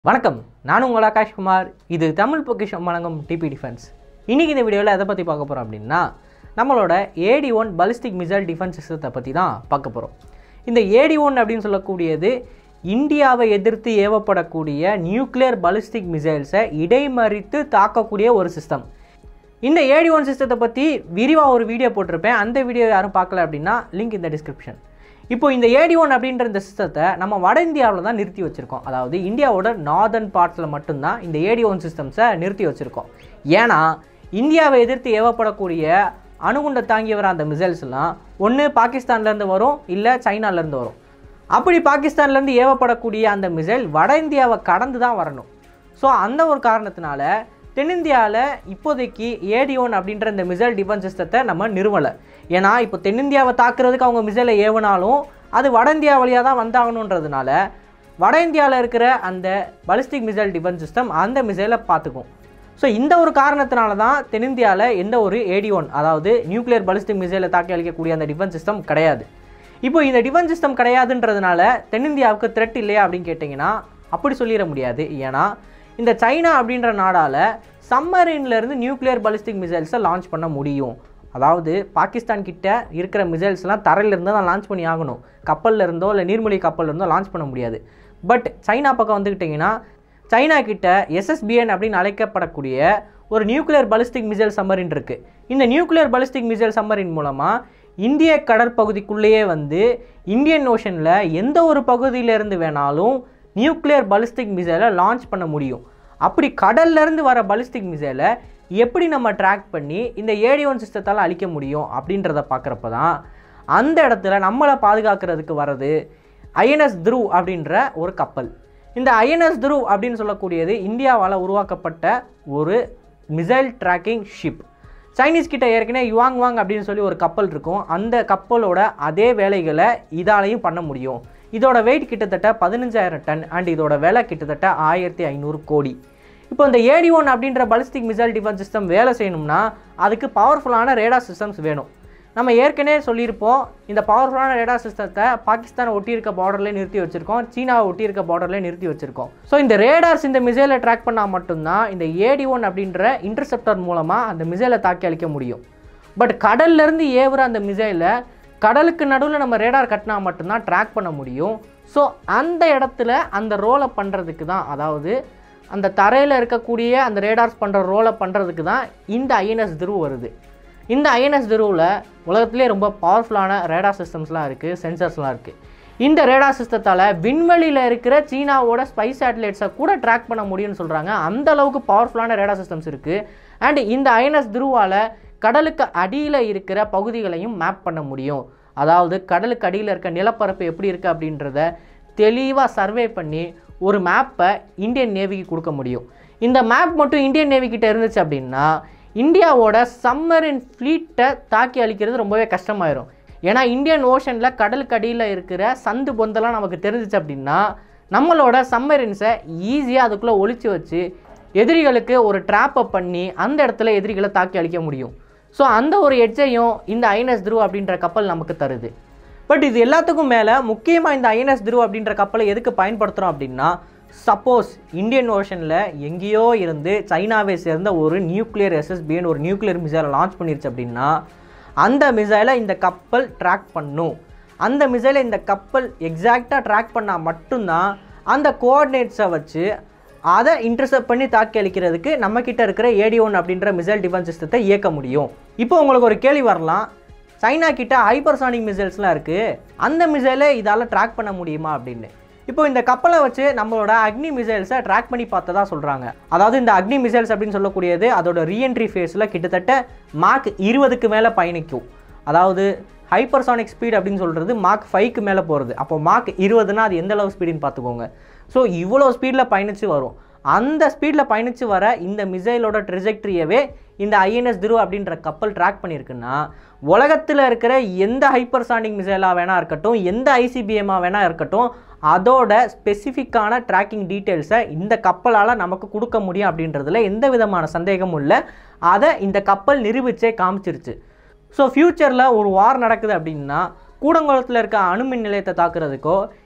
வணக்கம் நான் உங்கள் ஆகாஷ்குமார் இது தமிழ் பொக்கிஷம் வழங்கும் டிபி டிஃபென்ஸ் இன்றைக்கி இந்த வீடியோவில் எதை பற்றி பார்க்க போகிறோம் அப்படின்னா நம்மளோட AD one ballistic missile defence சிஸ்டத்தை பற்றி தான் பார்க்க போகிறோம் இந்த ஏடி ஒன் அப்படின்னு சொல்லக்கூடியது இந்தியாவை எதிர்த்து ஏவப்படக்கூடிய நியூக்ளியர் பலிஸ்டிக் மிசைல்ஸை இடைமறித்து தாக்கக்கூடிய ஒரு சிஸ்டம் இந்த ஏடி ஒன் சிஸ்டத்தை பற்றி விரிவாக ஒரு வீடியோ போட்டிருப்பேன் அந்த வீடியோ யாரும் பார்க்கல அப்படின்னா லிங்க் இந்த டிஸ்கிரிப்ஷன் இப்போ இந்த ஏடி ஒன் அப்படின்ற இந்த சிஸ்டத்தை நம்ம வட இந்தியாவில் தான் நிறுத்தி வச்சுருக்கோம் அதாவது இந்தியாவோட நார்தர்ன் பார்ட்ஸில் மட்டும்தான் இந்த ஏடி ஒன் சிஸ்டம்ஸை நிறுத்தி வச்சுருக்கோம் ஏன்னா இந்தியாவை எதிர்த்து ஏவப்படக்கூடிய அணுகுண்டை தாங்கி வர அந்த மிசைல்ஸ்லாம் ஒன்று பாகிஸ்தான்லேருந்து வரும் இல்லை சைனாலேருந்து வரும் அப்படி பாகிஸ்தான்லேருந்து ஏவப்படக்கூடிய அந்த மிசைல் வட இந்தியாவை கடந்து தான் வரணும் ஸோ அந்த ஒரு காரணத்தினால தென்னிந்தியாவில் இப்போதைக்கு ஏடியோன் அப்படின்ற இந்த மிசைல் டிஃபென்ஸ் சிஸ்டத்தை நம்ம நிறுவலை ஏன்னா இப்போ தென்னிந்தியாவை தாக்குறதுக்கு அவங்க மிசைலை ஏவினாலும் அது வட இந்தியா வழியாக தான் வந்தாகணுன்றதுனால வட இந்தியாவில் இருக்கிற அந்த பலிஸ்டிக் மிசைல் டிஃபென்ஸ் சிஸ்டம் அந்த மிசைலை பார்த்துக்கும் ஸோ இந்த ஒரு காரணத்தினால தான் தென்னிந்தியாவில் எந்த ஒரு ஏடியோன் அதாவது நியூக்ளியர் பலிஸ்டிக் மிசைலை தாக்கி அளிக்கக்கூடிய அந்த டிஃபென்ஸ் சிஸ்டம் கிடையாது இப்போ இந்த டிஃபென்ஸ் சிஸ்டம் கிடையாதுன்றதுனால தென்னிந்தியாவுக்கு த்ரெட் இல்லையா அப்படின்னு கேட்டிங்கன்னா அப்படி சொல்லிட முடியாது ஏன்னா இந்த சைனா அப்படின்ற நாடால் சம்மரின்லேருந்து நியூக்ளியர் பலிஸ்டிக் மிசைல்ஸை லான்ச் பண்ண முடியும் அதாவது பாகிஸ்தான் கிட்ட இருக்கிற மிசைல்ஸ்லாம் தரையிலிருந்து தான் லான்ச் பண்ணி ஆகணும் கப்பல்ல இருந்தோ இல்லை நீர்மூழ்கி கப்பல்ல இருந்தோ லான்ச் பண்ண முடியாது பட் சைனா பக்கம் வந்துக்கிட்டிங்கன்னா சைனா கிட்ட எஸ்எஸ்பிஎன் அப்படின்னு அழைக்கப்படக்கூடிய ஒரு நியூக்ளியர் பலிஸ்டிக் மிசைல் சம்மரின் இருக்குது இந்த நியூக்ளியர் பலிஸ்டிக் மிசைல் சம்மரின் மூலமாக இந்திய கடற்பகுதிக்குள்ளேயே வந்து இந்தியன் ஓஷனில் எந்த ஒரு பகுதியிலேருந்து வேணாலும் நியூக்ளியர் பலிஸ்டிக் மிசைலை லான்ச் பண்ண முடியும் அப்படி கடல்லேருந்து வர பலிஸ்டிக் மிசைலை எப்படி நம்ம ட்ராக் பண்ணி இந்த ஏடி ஒன் சிஸ்டத்தால் அழிக்க முடியும் அப்படின்றத பார்க்குறப்ப தான் அந்த இடத்துல நம்மளை பாதுகாக்கிறதுக்கு வர்றது ஐஎன்எஸ் த்ரூ அப்படின்ற ஒரு கப்பல் இந்த ஐஎன்எஸ் த்ரூ அப்படின்னு சொல்லக்கூடியது இந்தியாவால் உருவாக்கப்பட்ட ஒரு மிசைல் ட்ராக்கிங் ஷிப் சைனீஸ் கிட்ட ஏற்கனவே யுவாங் வாங் அப்படின்னு சொல்லி ஒரு கப்பல் இருக்கும் அந்த கப்பலோட அதே வேலைகளை இதாலையும் பண்ண முடியும் இதோட வெயிட் கிட்டத்தட்ட பதினஞ்சாயிரம் டன் அண்ட் இதோட விலை கிட்டத்தட்ட ஆயிரத்தி ஐநூறு கோடி இப்போ இந்த ஏடி ஒன் அப்படின்ற பலிஸ்டிக் மிசைல் டிஃபென்ஸ் சிஸ்டம் வேலை செய்யணும்னா அதுக்கு பவர்ஃபுல்லான ரேடார் சிஸ்டம்ஸ் வேணும் நம்ம ஏற்கனவே சொல்லியிருப்போம் இந்த பவர்ஃபுல்லான ரேடார் சிஸ்டத்தை பாகிஸ்தானை ஒட்டி இருக்க பார்டர்லேயே நிறுத்தி வச்சிருக்கோம் சீனாவை ஒட்டி இருக்க பார்டர்லேயே நிறுத்தி வச்சிருக்கோம் ஸோ இந்த ரேடார்ஸ் இந்த மிசைலை ட்ராக் பண்ணால் மட்டும்தான் இந்த ஏடி ஒன் அப்படின்ற இன்டர்செப்டர் மூலமாக அந்த மிசைலை தாக்கி அழிக்க முடியும் பட் கடல்லேருந்து ஏவுற அந்த மிசைலை கடலுக்கு நடுவில் நம்ம ரேடார் கட்டினா மட்டும்தான் ட்ராக் பண்ண முடியும் ஸோ அந்த இடத்துல அந்த ரோலை பண்ணுறதுக்கு தான் அதாவது அந்த தரையில் இருக்கக்கூடிய அந்த ரேடார்ஸ் பண்ணுற ரோலை பண்ணுறதுக்கு தான் இந்த ஐஎன்எஸ் துருவ வருது இந்த ஐஎன்எஸ் துருவில் உலகத்திலே ரொம்ப பவர்ஃபுல்லான ரேடார் சிஸ்டம்ஸ்லாம் இருக்குது சென்சர்ஸ்லாம் இருக்குது இந்த ரேடார் சிஸ்டத்தால் விண்வெளியில் இருக்கிற சீனாவோட ஸ்பை சேட்டலைட்ஸை கூட ட்ராக் பண்ண முடியும்னு சொல்கிறாங்க அந்த அளவுக்கு பவர்ஃபுல்லான ரேடார் சிஸ்டம்ஸ் இருக்குது அண்ட் இந்த ஐஎன்எஸ் துருவால் கடலுக்கு அடியில் இருக்கிற பகுதிகளையும் மேப் பண்ண முடியும் அதாவது கடலுக்கு அடியில் இருக்க நிலப்பரப்பு எப்படி இருக்குது அப்படின்றத தெளிவாக சர்வே பண்ணி ஒரு மேப்பை இந்தியன் நேவிக்கு கொடுக்க முடியும் இந்த மேப் மட்டும் இந்தியன் நேவி கிட்ட இருந்துச்சு அப்படின்னா இந்தியாவோட சம்மரின் ஃப்ளீட்டை தாக்கி அழிக்கிறது ரொம்பவே கஷ்டமாயிரும் ஏன்னா இந்தியன் ஓஷனில் கடலுக்கு அடியில் இருக்கிற சந்து பொந்தெல்லாம் நமக்கு தெரிஞ்சிச்சு அப்படின்னா நம்மளோட சம்மரின்ஸை ஈஸியாக அதுக்குள்ளே ஒழிச்சு வச்சு எதிரிகளுக்கு ஒரு ட்ராப்பை பண்ணி அந்த இடத்துல எதிரிகளை தாக்கி அழிக்க முடியும் ஸோ அந்த ஒரு எட்ஜையும் இந்த ஐஎன்எஸ் த்ரூ அப்படின்ற கப்பல் நமக்கு தருது பட் இது எல்லாத்துக்கும் மேலே முக்கியமாக இந்த ஐஎன்எஸ் த்ரூ அப்படின்ற கப்பலை எதுக்கு பயன்படுத்துகிறோம் அப்படின்னா சப்போஸ் இந்தியன் ஓஷனில் எங்கேயோ இருந்து சைனாவை சேர்ந்த ஒரு நியூக்ளியர் எஸ்எஸ்பின்னு ஒரு நியூக்ளியர் மிசைலை லான்ச் பண்ணிருச்சு அப்படின்னா அந்த மிசைலை இந்த கப்பல் ட்ராக் பண்ணும் அந்த மிசைலை இந்த கப்பல் எக்ஸாக்டாக ட்ராக் பண்ணால் மட்டும்தான் அந்த கோஆர்டினேட்ஸை வச்சு அதை இன்டர்செப்ட் பண்ணி தாக்கி அளிக்கிறதுக்கு நம்மக்கிட்ட இருக்கிற ஏடி ஒன் அப்படின்ற மிசைல் டிஃபென்ஸ் சிஸ்டத்தை இயக்க முடியும் இப்போ உங்களுக்கு ஒரு கேள்வி வரலாம் சைனா கிட்ட ஹைப்பர்சானிக் மிசைல்ஸ்லாம் இருக்குது அந்த மிசைலை இதால் ட்ராக் பண்ண முடியுமா அப்படின்னு இப்போ இந்த கப்பலை வச்சு நம்மளோட அக்னி மிசைல்ஸை ட்ராக் பண்ணி பார்த்ததா சொல்கிறாங்க அதாவது இந்த அக்னி மிசைல்ஸ் அப்படின்னு சொல்லக்கூடியது அதோட ரீஎன்ட்ரி ஃபேஸில் கிட்டத்தட்ட மார்க் இருபதுக்கு மேலே பயணிக்கும் அதாவது ஹைப்பர்சானிக் ஸ்பீட் அப்படின்னு சொல்கிறது மார்க் ஃபைவ்க்கு மேலே போகிறது அப்போ மார்க் இருபதுனா அது எந்த அளவு ஸ்பீடுன்னு பார்த்துக்கோங்க ஸோ இவ்வளோ ஸ்பீடில் பயணித்து வரும் அந்த ஸ்பீடில் பயணித்து வர இந்த மிசைலோட ட்ரெஜெக்ட்ரியவே இந்த ஐஎன்எஸ் துரு அப்படின்ற கப்பல் ட்ராக் பண்ணியிருக்குன்னா உலகத்தில் இருக்கிற எந்த ஹைப்பர்சானிக் மிசைலாக வேணா இருக்கட்டும் எந்த ஐசிபிஎம்மாக வேணா இருக்கட்டும் அதோட ஸ்பெசிஃபிக்கான ட்ராக்கிங் டீட்டெயில்ஸை இந்த கப்பலால் நமக்கு கொடுக்க முடியும் அப்படின்றதுல எந்த விதமான சந்தேகமும் இல்லை அதை இந்த கப்பல் நிரூபிச்சே காமிச்சிருச்சு ஸோ ஃப்யூச்சரில் ஒரு வார் நடக்குது அப்படின்னா கூடங்குளத்தில் இருக்க அணுமின் நிலையத்தை தாக்குறதுக்கோ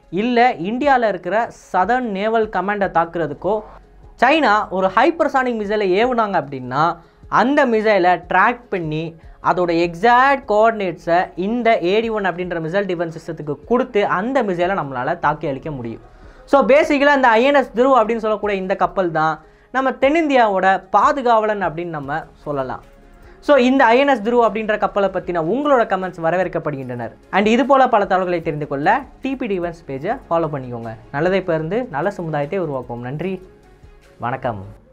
இல்லை இந்தியாவில் இருக்கிற சதர்ன் நேவல் கமாண்டை தாக்குறதுக்கோ சைனா ஒரு ஹைப்பர்சானிக் மிசைலை ஏவுனாங்க அப்படின்னா அந்த மிசைலை ட்ராக் பண்ணி அதோட எக்ஸாக்ட் கோஆர்டினேட்ஸை இந்த ஏடி ஒன் அப்படின்ற மிசைல் டிஃபென்ஸ் சிஸ்டத்துக்கு கொடுத்து அந்த மிசைலை நம்மளால் தாக்கி அளிக்க முடியும் ஸோ பேசிக்கலாக இந்த ஐஎன்எஸ் துருவ் அப்படின்னு சொல்லக்கூடிய இந்த கப்பல் தான் நம்ம தென்னிந்தியாவோட பாதுகாவலன் அப்படின்னு நம்ம சொல்லலாம் ஸோ இந்த ஐஎன்எஸ் துருவ் அப்படின்ற கப்பலை பற்றின உங்களோட கமெண்ட்ஸ் வரவேற்கப்படுகின்றனர் அண்ட் இது போல பல தகவல்களை தெரிந்து கொள்ள டிபி டிவன்ஸ் பேஜை ஃபாலோ பண்ணிக்கோங்க நல்லதை பிறந்து நல்ல சமுதாயத்தை உருவாக்குவோம் நன்றி வணக்கம்